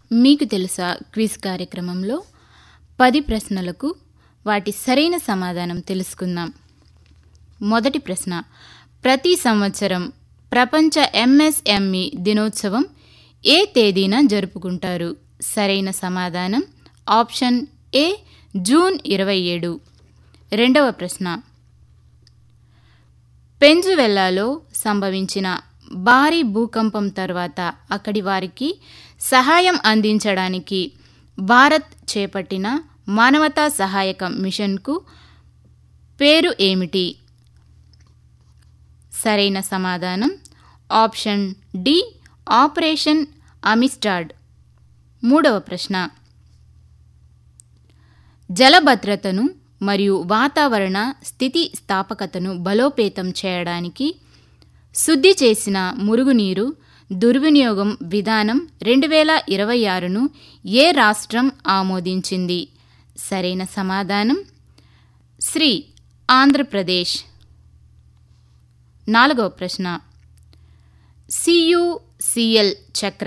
మీకు తెలుసా క్విజ్ కార్యక్రమంలో పది ప్రశ్నలకు వాటి సరైన సమాధానం తెలుసుకుందాం మొదటి ప్రశ్న ప్రతి సంవత్సరం ప్రపంచ ఎంఎస్ఎంఈ దినోత్సవం ఏ తేదీన జరుపుకుంటారు సరైన సమాధానం ఆప్షన్ ఏ జూన్ ఇరవై ఏడు రెండవ ప్రశ్న పెంజువెల్లాలో సంభవించిన భారీ భూకంపం తర్వాత అక్కడి వారికి సహాయం అందించడానికి భారత్ చేపట్టిన మానవతా సహాయక మిషన్కు పేరు ఏమిటి సరైన సమాధానం ఆప్షన్ డి ఆపరేషన్ అమిస్టాడ్ మూడవ ప్రశ్న జలభద్రతను మరియు వాతావరణ స్థితి స్థాపకతను బలోపేతం చేయడానికి శుద్ధి చేసిన మురుగునీరు దుర్వినియోగం విధానం రెండు వేల ఇరవై ఆరును ఏ రాష్ట్రం ఆమోదించింది సరైన సమాధానం శ్రీ ఆంధ్రప్రదేశ్ నాలుగవ ప్రశ్న సియుసిఎల్ చక్ర